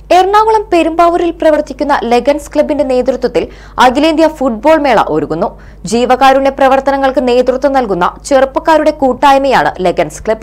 എറണാകുളം പെരുമ്പാവൂരിൽ പ്രവർത്തിക്കുന്ന ലെഗൻസ് ക്ലബിന്റെ നേതൃത്വത്തിൽ അഖിലേന്ത്യാ ഫുട്ബോൾ മേള ഒരുങ്ങുന്നു ജീവകാരുണ്യ പ്രവർത്തനങ്ങൾക്ക് നേതൃത്വം നൽകുന്ന ചെറുപ്പക്കാരുടെ കൂട്ടായ്മയാണ് ലെഗൻസ് ക്ലബ്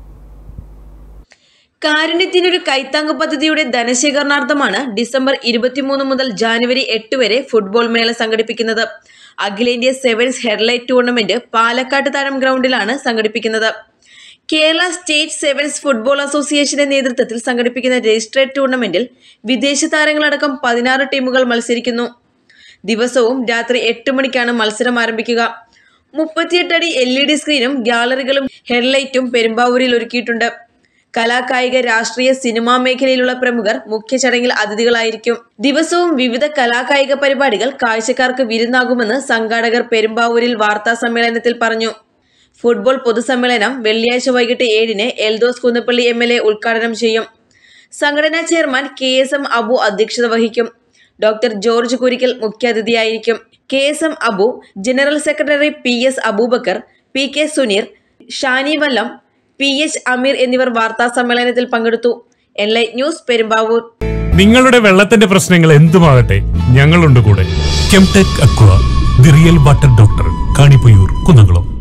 കാരുണ്യത്തിനൊരു കൈത്താങ്ങ് പദ്ധതിയുടെ ധനശേഖരണാർത്ഥമാണ് ഡിസംബർ ഇരുപത്തിമൂന്ന് മുതൽ ജാനുവരി എട്ട് വരെ ഫുട്ബോൾ മേള സംഘടിപ്പിക്കുന്നത് അഖിലേന്ത്യാ സെവൻസ് ഹെഡ്ലൈറ്റ് ടൂർണമെന്റ് പാലക്കാട് താരം ഗ്രൗണ്ടിലാണ് സംഘടിപ്പിക്കുന്നത് കേരള സ്റ്റേറ്റ് സെവൻസ് ഫുട്ബോൾ അസോസിയേഷന്റെ നേതൃത്വത്തിൽ സംഘടിപ്പിക്കുന്ന രജിസ്ട്രേഡ് ടൂർണമെന്റിൽ വിദേശ താരങ്ങളടക്കം പതിനാറ് ടീമുകൾ മത്സരിക്കുന്നു ദിവസവും രാത്രി എട്ട് മണിക്കാണ് മത്സരം ആരംഭിക്കുക മുപ്പത്തിയെട്ട് അടി എൽ ഇ ഡി സ്ക്രീനും ഗ്യാലറികളും ഹെഡ്ലൈറ്റും പെരുമ്പാവൂരിൽ ഒരുക്കിയിട്ടുണ്ട് കലാകായിക രാഷ്ട്രീയ സിനിമാ മേഖലയിലുള്ള പ്രമുഖർ മുഖ്യ ചടങ്ങിൽ അതിഥികളായിരിക്കും ദിവസവും വിവിധ കലാകായിക പരിപാടികൾ കാഴ്ചക്കാർക്ക് വിരുന്നാകുമെന്ന് സംഘാടകർ പെരുമ്പാവൂരിൽ വാർത്താ സമ്മേളനത്തിൽ പറഞ്ഞു ഫുട്ബോൾ പൊതുസമ്മേളനം വെള്ളിയാഴ്ച വൈകിട്ട് ഏഴിന് Eldhose Kunnappally M L A ഉദ്ഘാടനം ചെയ്യും സംഘടനാ chairman K S M Abu അധ്യക്ഷത വഹിക്കും ഡോക്ടർ ജോർജ് കുരിക്കൽ മുഖ്യാതിഥിയായിരിക്കും K S M Abu general secretary P S Abubakar P K Suneer Shani Vallam P H അമീർ എന്നിവർ വാർത്താ സമ്മേളനത്തിൽ പങ്കെടുത്തു എൻലൈറ്റ് ന്യൂസ് പെരുമ്പാവൂർ നിങ്ങളുടെ വെള്ളത്തിന്റെ പ്രശ്നങ്ങൾ എന്തുമാകട്ടെ ഞങ്ങളുണ്ട് കൂടെ Kemtech aqua the real water doctor Kanipayyur Kunnamkulam